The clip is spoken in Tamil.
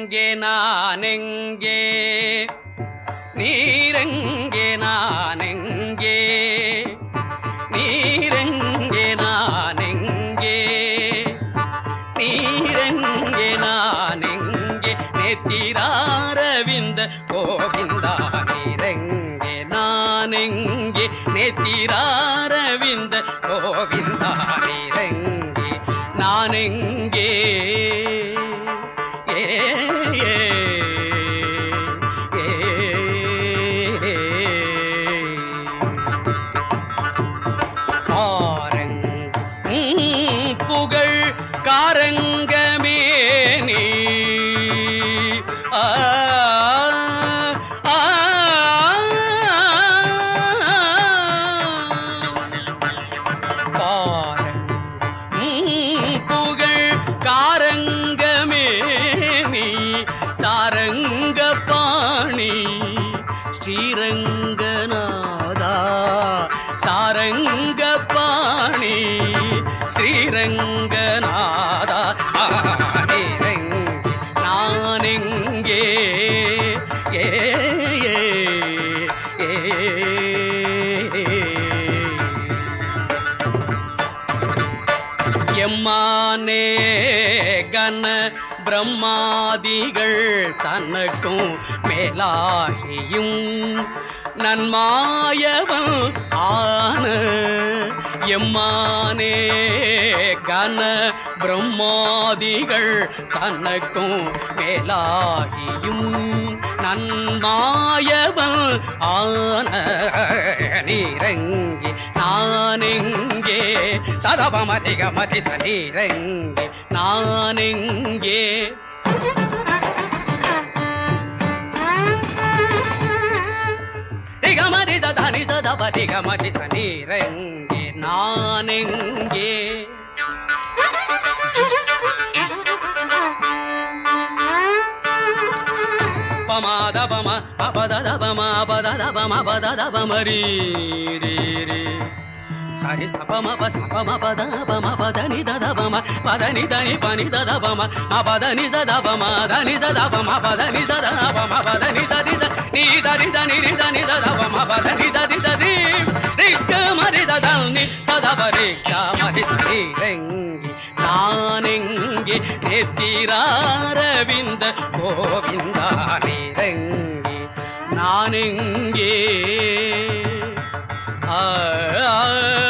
நீரெங்கே நானெங்கே நீரெங்கே நானெங்கே நீரெங்கே நானெங்கே நீரெங்கே நானெங்கே நெத்திராரவிந்த கோவிந்தா நீரெங்கே நானெங்கே நெத்திராரவிந்த கோவிந்தா நீரெங்கே நானெங்கே ஏ ஏ காரங் உம், புகழ் காரங்கமே நீ ஆ, ஆ, காரங் உம், புகழ் காரங்கமே நீ சாரங்க பாணி ஸ்ரீரங்கநாதா சாரங்க பாணி ஸ்ரீரங்கநாதா ஆனேரங்கி நானெங்கே ஏ ஏ, ஏ, எம்மானே கன பிரம்மாதிகள் தனக்கும் மேலாகியும் நன்மாயவன் ஆன எம்மானே கன பிரம்மாதிகள் தனக்கும் மேலாகியும் நன்மாயவன் ஆன நீரங்கி நானெங்கே சதபமதிக மதி சனீரங்கே நானெங்கே திகமதி சதனி சதபதி கமதி சனீரங்கே நானெங்கே பமாத பம பபத பம பத பம பத பமரி ரே ரே சரி சபம ப சபம பத பம பத நி தத பம பத நி தனி பனி தத பம ம பத நி சத பம தனி சத பம பத நி சத பம பத நி சதி த நீ தரி தனி ரி தனி சத பம பத நி ததி ததி ரிக்க மரி ததனி சத பரிக்க மதி சரி ரெங்கி நானெங்கே நெத்திராரவிந்த கோவிந்தா நிரங்கி நானெங்கே ஆ ஆ